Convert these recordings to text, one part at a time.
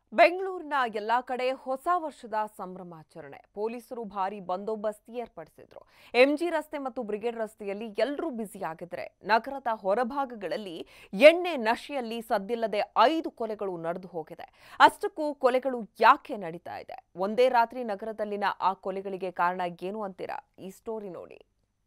ಬೆಂಗಳೂರಿನ ಎಲ್ಲಾ ಕಡೆ ಹೊಸ ವರ್ಷದ ಸಂಭ್ರಮಾಚರಣೆ ಪೊಲೀಸರು ಭಾರಿ ಬಂದೋಬಸ್ತ್ ಏರ್ಪಡಿಸಿದ್ರು ಎಂಜಿ ರಸ್ತೆ ಮತ್ತು ಬ್ರಿಗೇಡ್ ರಸ್ತೆಯಲ್ಲಿ ಎಲ್ಲರೂ ಬ್ಯುಸಿಯಾಗಿದ್ರೆ ನಗರದ ಹೊರಭಾಗಗಳಲ್ಲಿ ಎಣ್ಣೆ ನಶೆಯಲ್ಲಿ ಸದ್ದಿಲ್ಲದೆ ಐದು ಕೊಲೆಗಳು ನಡೆದು ಹೋಗಿದೆ ಅಷ್ಟಕ್ಕೂ ಕೊಲೆಗಳು ಯಾಕೆ ನಡೀತಾ ಇದೆ ಒಂದೇ ರಾತ್ರಿ ನಗರದಲ್ಲಿನ ಆ ಕೊಲೆಗಳಿಗೆ ಕಾರಣ ಏನು ಅಂತೀರಾ ಈ ಸ್ಟೋರಿ ನೋಡಿ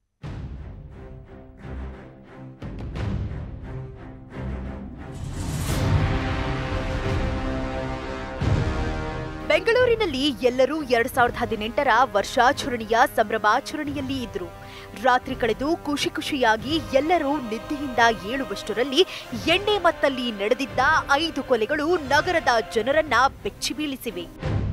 ಬೆಂಗಳೂರಿನಲ್ಲಿ ಎಲ್ಲರೂ ಎರಡ್ ಸಾವಿರದ ಹದಿನೆಂಟರ ವರ್ಷಾಚರಣೆಯ ಸಂಭ್ರಮಾಚರಣೆಯಲ್ಲಿ ಇದ್ರು ರಾತ್ರಿ ಕಳೆದು ಖುಷಿ ಖುಷಿಯಾಗಿ ಎಲ್ಲರೂ ನಿದ್ದೆಯಿಂದ ಏಳುವಷ್ಟರಲ್ಲಿ ಎಣ್ಣೆ ಮತ್ತಲ್ಲಿ ನಡೆದಿದ್ದ ಐದು ಕೊಲೆಗಳು ನಗರದ ಜನರನ್ನ ಬೆಚ್ಚಿ ಬೀಳಿಸಿವೆ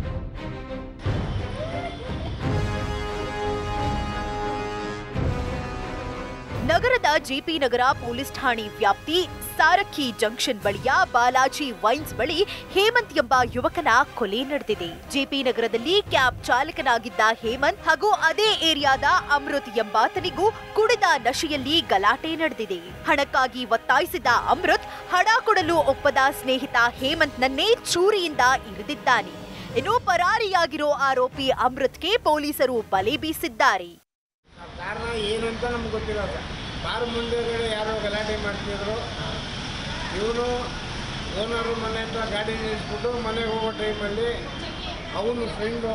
ನಗರದ ಜೆಪಿ ನಗರ ಪೊಲೀಸ್ ಠಾಣೆ ವ್ಯಾಪ್ತಿ ಸಾರಕ್ಕಿ ಜಂಕ್ಷನ್ ಬಳಿಯ ಬಾಲಾಜಿ ವೈನ್ಸ್ ಬಳಿ ಹೇಮಂತ್ ಎಂಬ ಯುವಕನ ಕೊಲೆ ನಡೆದಿದೆ ಜೆಪಿ ನಗರದಲ್ಲಿ ಕ್ಯಾಬ್ ಚಾಲಕನಾಗಿದ್ದ ಹೇಮಂತ್ ಹಾಗೂ ಅದೇ ಏರಿಯಾದ ಅಮೃತ್ ಎಂಬಾತನಿಗೂ ಕುಡಿದ ನಶೆಯಲ್ಲಿ ಗಲಾಟೆ ನಡೆದಿದೆ ಹಣಕ್ಕಾಗಿ ಒತ್ತಾಯಿಸಿದ ಅಮೃತ್ ಹಣ ಕೊಡಲು ಒಪ್ಪದ ಸ್ನೇಹಿತ ಹೇಮಂತ್ನನ್ನೇ ಚೂರಿಯಿಂದ ಇರಿದಿದ್ದಾನೆ ಇನ್ನು ಪರಾರಿಯಾಗಿರೋ ಆರೋಪಿ ಅಮೃತ್ಗೆ ಪೊಲೀಸರು ಬಲೆ ಬೀಸಿದ್ದಾರೆ ಕಾರಣ ಏನು ಅಂತ ನಮ್ಗೆ ಗೊತ್ತಿಲ್ಲ ಸರ್ ಬಾರ್ ಮುಂದೆಗಡೆ ಯಾರೋ ಗಲಾಟೆ ಮಾಡ್ತಿದ್ರು ಇವನು ಓನರು ಮನೆ ಹತ್ರ ಗಾಡಿ ನಿಲ್ಲಿಸ್ಬಿಟ್ಟು ಮನೆಗೆ ಹೋಗೋ ಟೈಮಲ್ಲಿ ಅವನು ಫ್ರೆಂಡು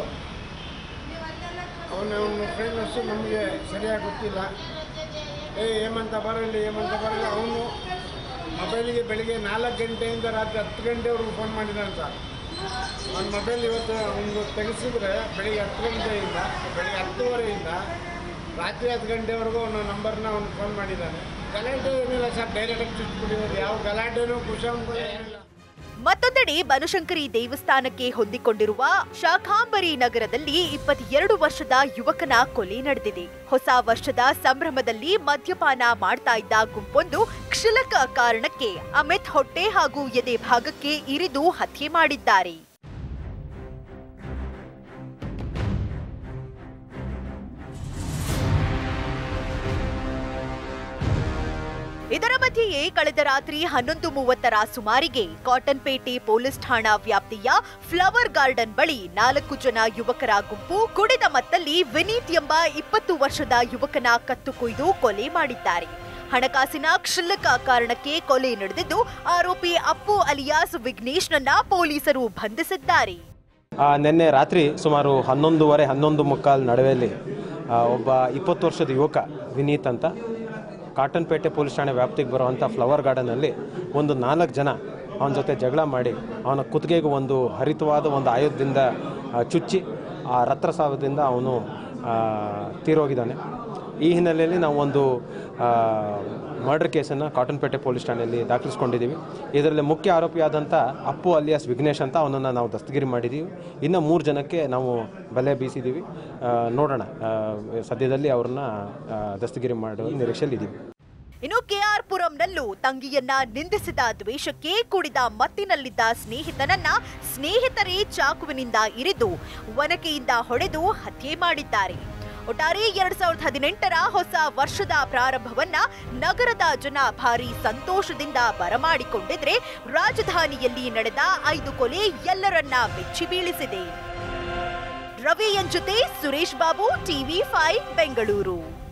ಅವನ ಅವನ ಫ್ರೆಂಡ್ ಅಷ್ಟು ನಮಗೆ ಸರಿಯಾಗಿ ಗೊತ್ತಿಲ್ಲ ಏ ಏಮಂತ ಬರಲಿ ಏಮಂತ ಬರಲಿ ಅವನು ಮೊಬೈಲಿಗೆ ಬೆಳಿಗ್ಗೆ ನಾಲ್ಕು ಗಂಟೆಯಿಂದ ರಾತ್ರಿ ಹತ್ತು ಗಂಟೆವರೆಗೂ ಫೋನ್ ಮಾಡಿದ್ದಾನೆ ಸರ್ ಅವ್ನ ಮೊಬೈಲ್ ಇವತ್ತು ಅವನು ತೆಗೆಸಿದ್ರೆ ಬೆಳಿಗ್ಗೆ ಹತ್ತು ಗಂಟೆಯಿಂದ ಬೆಳಿಗ್ಗೆ ಹತ್ತುವರೆಯಿಂದ ರಾತ್ರಿ ಹತ್ತು ಗಂಟೆವರೆಗೂ ಅವನ ನಂಬರ್ನ ಅವ್ನು ಫೋನ್ ಮಾಡಿದ್ದಾನೆ ಗಲಾಟೆ ಏನಿಲ್ಲ ಸರ್ ಡೈರೆಕ್ಟಾಗಿ ಚುಚ್ಚಿಬಿಟ್ಟಿರೋದು ಯಾವ ಗಲಾಟೆನೂ ಕುಶಾಂಕ ಏನಿಲ್ಲ ಮತ್ತೊಂದೆಡೆ ಬನಶಂಕರಿ ದೇವಸ್ಥಾನಕ್ಕೆ ಹೊಂದಿಕೊಂಡಿರುವ ಶಾಖಾಂಬರಿ ನಗರದಲ್ಲಿ ಇಪ್ಪತ್ತೆರಡು ವರ್ಷದ ಯುವಕನ ಕೊಲೆ ನಡೆದಿದೆ ಹೊಸ ವರ್ಷದ ಸಂಭ್ರಮದಲ್ಲಿ ಮದ್ಯಪಾನ ಮಾಡ್ತಾ ಇದ್ದ ಗುಂಪೊಂದು ಕ್ಷುಲಕ ಕಾರಣಕ್ಕೆ ಅಮಿತ್ ಹೊಟ್ಟೆ ಹಾಗೂ ಎದೆ ಭಾಗಕ್ಕೆ ಇರಿದು ಹತ್ಯೆ ಮಾಡಿದ್ದಾರೆ ಇದರ ಮಧ್ಯೆಯೇ ಕಳೆದ ರಾತ್ರಿ ಹನ್ನೊಂದು ಮೂವತ್ತರ ಸುಮಾರಿಗೆ ಕಾಟನ್ಪೇಟೆ ಪೊಲೀಸ್ ಠಾಣಾ ವ್ಯಾಪ್ತಿಯ ಫ್ಲವರ್ ಗಾರ್ಡನ್ ಬಳಿ ನಾಲ್ಕು ಜನ ಯುವಕರ ಗುಂಪು ಕುಡಿದ ಮತ್ತಲ್ಲಿ ವಿನೀತ್ ಎಂಬ ಇಪ್ಪತ್ತು ವರ್ಷದ ಯುವಕನ ಕತ್ತು ಕೊಯ್ದು ಕೊಲೆ ಮಾಡಿದ್ದಾರೆ ಹಣಕಾಸಿನ ಕ್ಷುಲ್ಲಕ ಕಾರಣಕ್ಕೆ ಕೊಲೆ ನಡೆದಿದ್ದು ಆರೋಪಿ ಅಪ್ಪು ಅಲಿಯಾಸ್ ವಿಘ್ನೇಶ್ನನ್ನ ಪೊಲೀಸರು ಬಂಧಿಸಿದ್ದಾರೆ ಆ, ನಿನ್ನೆ ರಾತ್ರಿ ಸುಮಾರು ಹನ್ನೊಂದುವರೆ ಹನ್ನೊಂದು ಮುಕ್ಕಾಲು ನಡುವೆಯಲ್ಲಿ ಆ, ಒಬ್ಬ ಇಪ್ಪತ್ತು ವರ್ಷದ ಯುವಕ ವಿನೀತ್ ಅಂತ ಕಾಟನ್ಪೇಟೆ ಪೊಲೀಸ್ ಠಾಣೆ ವ್ಯಾಪ್ತಿಗೆ ಬರುವಂಥ ಫ್ಲವರ್ ಗಾರ್ಡನಲ್ಲಿ ಒಂದು ನಾಲ್ಕು ಜನ ಅವನ ಜೊತೆ ಜಗಳ ಮಾಡಿ ಅವನ ಕುತ್ತಿಗೆಗೆ ಒಂದು ಹರಿತವಾದ ಒಂದು ಆಯುಧದಿಂದ ಆ, ಚುಚ್ಚಿ ಆ ರಕ್ತಸ್ರಾವದಿಂದ ಅವನು ಆ, ತೀರೋಗಿದ್ದಾನೆ ಈ ಹಿನ್ನೆಲೆಯಲ್ಲಿ ನಾವು ಒಂದು ಮರ್ಡರ್ ಕೇಸನ್ನು ಕಾಟನ್ಪೇಟೆ ಪೊಲೀಸ್ ಠಾಣೆಯಲ್ಲಿ ದಾಖಲಿಸ್ಕೊಂಡಿದ್ದೀವಿ ಇದರಲ್ಲಿ ಮುಖ್ಯ ಆರೋಪಿಯಾದಂಥ ಅಪ್ಪು ಅಲಿಯಾಸ್ ವಿಘ್ನೇಶ್ ಅಂತ ಅವನನ್ನು ನಾವು ದಸ್ತಗಿರಿ ಮಾಡಿದ್ದೀವಿ ಇನ್ನು ಮೂರು ಜನಕ್ಕೆ ನಾವು ಬಲೆ ಬೀಸಿದ್ದೀವಿ ಆ, ನೋಡೋಣ ಆ, ಸದ್ಯದಲ್ಲಿ ಅವ್ರನ್ನ ಆ, ದಸ್ತಗಿರಿ ಮಾಡುವ ನಿರೀಕ್ಷೆಯಲ್ಲಿದ್ದೀವಿ ಇನ್ನು ಕೆಆರ್ ಪುರಂನಲ್ಲೂ ತಂಗಿಯನ್ನ ನಿಂದಿಸಿದ ದ್ವೇಷಕ್ಕೆ ಕುಡಿದ ಮತ್ತಿನಲ್ಲಿದ್ದ ಸ್ನೇಹಿತನನ್ನ ಸ್ನೇಹಿತರೇ ಚಾಕುವಿನಿಂದ ಇರಿದು ಒನಕೆಯಿಂದ ಹೊಡೆದು ಹತ್ಯೆ ಮಾಡಿದ್ದಾರೆ ಒಟ್ಟಾರೆ ಎರಡ್ ಸಾವಿರದ ಹದಿನೆಂಟರ ಹೊಸ ವರ್ಷದ ಪ್ರಾರಂಭವನ್ನ ನಗರದ ಜನ ಭಾರಿ ಸಂತೋಷದಿಂದ ಬರಮಾಡಿಕೊಂಡಿದ್ರೆ ರಾಜಧಾನಿಯಲ್ಲಿ ನಡೆದ ಐದು ಕೊಲೆ ಎಲ್ಲರನ್ನ ಬೆಚ್ಚಿ ಬೀಳಿಸಿದೆ ರವಿ ಎನ್ ಜೊತೆ ಸುರೇಶ್ ಬಾಬು ಟಿವಿ ಫೈವ್ ಬೆಂಗಳೂರು